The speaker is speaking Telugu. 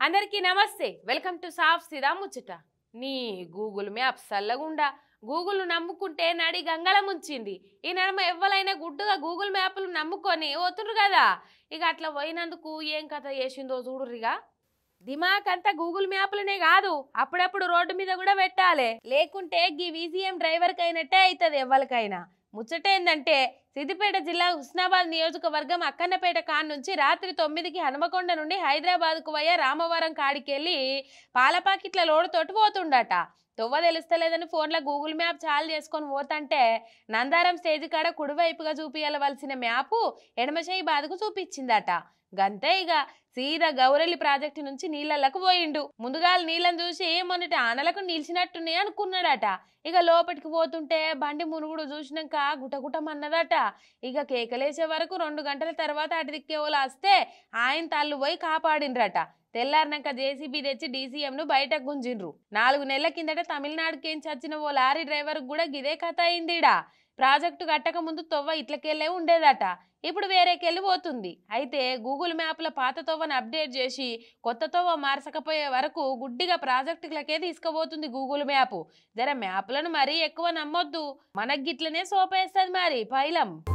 అందరికీ నమస్తే వెల్కమ్ టు సాఫ్ సిరా ముచ్చట నీ గూగుల్ మ్యాప్ సల్లగుండా గూగుల్ నమ్ముకుంటే నడి గంగల ముంచింది ఈ నడమ ఎవ్వలైనా గుడ్డుగా గూగుల్ మ్యాప్లు నమ్ముకొని పోతుండ్రు కదా ఇక అట్లా పోయినందుకు ఏం కథ చేసిందో చూడుర్రిగా దిమాక్ అంతా గూగుల్ మ్యాప్లనే కాదు అప్పుడప్పుడు రోడ్డు మీద కూడా పెట్టాలి లేకుంటే గీ వీసీఎం డ్రైవర్కి అయినట్టే అవుతుంది ఎవ్వరికైనా ముచ్చట ఏందంటే సిద్దిపేట జిల్లా హుస్నాబాద్ నియోజకవర్గం అక్కన్నపేట కాన్ నుంచి రాత్రి తొమ్మిదికి హనుమకొండ నుండి హైదరాబాద్కు పోయే రామవరం కాడికెళ్ళి పాల ప్యాకెట్ల లోడుతోటి పోతుండట తొవ్వ తెలుస్తలేదని ఫోన్లో గూగుల్ మ్యాప్ చాలు చేసుకొని పోతంటే నందారం స్టేజ్ కాడ కుడివైపుగా చూపించవలసిన మ్యాపు ఎడమచేయి బాధకు చూపించిందట గంతే ఇక సీదా గౌరెల్లి ప్రాజెక్టు నుంచి నీళ్ళలకు పోయిండు ముందుగా నీళ్ళని చూసి మొన్నటి ఆనలకు నిలిచినట్టున్నాయి అనుకున్నాడట ఇక లోపలికి పోతుంటే బండి మునుగుడు చూసినాక గుటగుటమన్నదట ఇక కేకలేసే వరకు రెండు గంటల తర్వాత అటు దిక్కే వాళ్ళు వస్తే ఆయన తల్లు పోయి కాపాడిండ్రట తెల్లారినాక జేసీబీ తెచ్చి డీసీఎంను బయటకు గుంజిండ్రు నాలుగు నెలల కిందట తమిళనాడుకేం చచ్చిన ఓ లారీ డ్రైవర్ కూడా గిదే కథ అయిందిడా ప్రాజెక్టు కట్టక ముందు తొవ్వ ఇట్లకెళ్ళే ఉండేదట ఇప్పుడు వేరేకెళ్ళి పోతుంది అయితే గూగుల్ మ్యాప్ల పాత తొవ్వను అప్డేట్ చేసి కొత్త తొవ్వ మార్చకపోయే వరకు గుడ్డిగా ప్రాజెక్టులకే తీసుకుపోతుంది గూగుల్ మ్యాప్ జర మ్యాప్లను మరీ ఎక్కువ నమ్మొద్దు మనకి గిట్లనే సోపేస్తుంది మరి పైలం